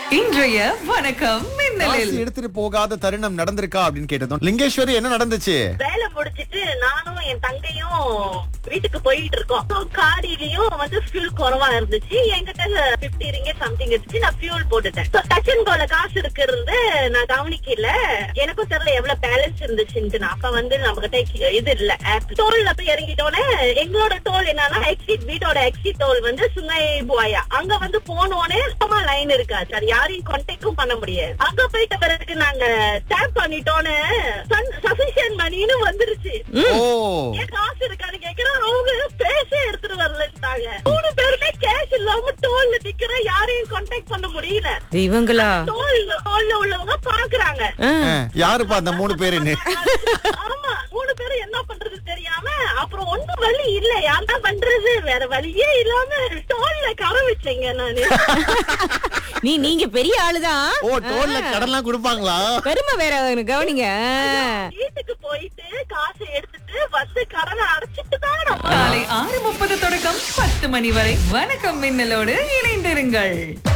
இன்றைய வணக்கம் மின்னலில் காசு எடுத்துட்டு போகாத தருணம் நடந்திருக்கா அப்படின்னு கேட்டதும் லிங்கேஸ்வரி என்ன நடந்துச்சு வேலை முடிச்சிட்டு நானும் என் தங்கையும் வீட்டுக்கு போயிட்டு இருக்கோம் காடியிலயும் வந்து ஃபியூல் குறவா இருந்துச்சு என்கிட்ட பிப்டி ரிங்கே சம்திங் இருந்துச்சு நான் ஃபியூல் போட்டுட்டேன் டச் அண்ட் கோல காசு இருக்கிறது நான் கவனிக்கல எனக்கும் தெரியல எவ்வளவு பேலன்ஸ் இருந்துச்சுன்ட்டு நான் அப்ப வந்து நம்ம கிட்ட இது இல்ல ஆப் டோல்ல போய் இறங்கிட்டோன்னே எங்களோட டோல் என்னன்னா எக்ஸிட் வீட்டோட எக்ஸிட் டோல் வந்து சுங்கை புவாயா அங்க வந்து போனோடனே சும்மா லைன் இருக்காது சார் யாரையும் கான்டாக்டும் பண்ண முடியாது அங்க போயிட்ட பிறகு நாங்க டேப் பண்ணிட்டோன்னு சஃபிஷியன்ட் மணின்னு வந்துருச்சு ஓ ஏன் காசு இருக்கான்னு கேக்குறேன் அவங்க பேச எடுத்துட்டு வரலன்ட்டாங்க மூணு பேருமே கேஷ் இல்லாம டோல்ல நிக்கிற யாரையும் கான்டாக்ட் பண்ண முடியல இவங்களா டோல் டோல்ல உள்ளவங்க பாக்குறாங்க ஆ. அஹ், யாருப்பா அந்த மூணு பேருன்னு ஆமா மூணு பேரும் என்ன பண்றது தெரியாம அப்புறம் ஒண்ணும் வழி இல்ல யாருன்னா பண்றது வேற வழியே இல்லாம டோல்ல கர வச்சேங்க நானு நீ நீங்க பெரிய ஆளுதான் ஓ டோல்ல கடன்லாம் கொடுப்பாங்களா பெருமை வேற அவனுக்கு கவனிங்க வீட்டுக்கு போயிட்டு காசை எடுத்துட்டு வந்து கடனை அடைச்சிட்டு தான் நம்ம காலை ஆறு முப்பது தொடக்கம் பத்து மணி வரை வணக்கம் மின்னலோடு இணைந்திருங்கள்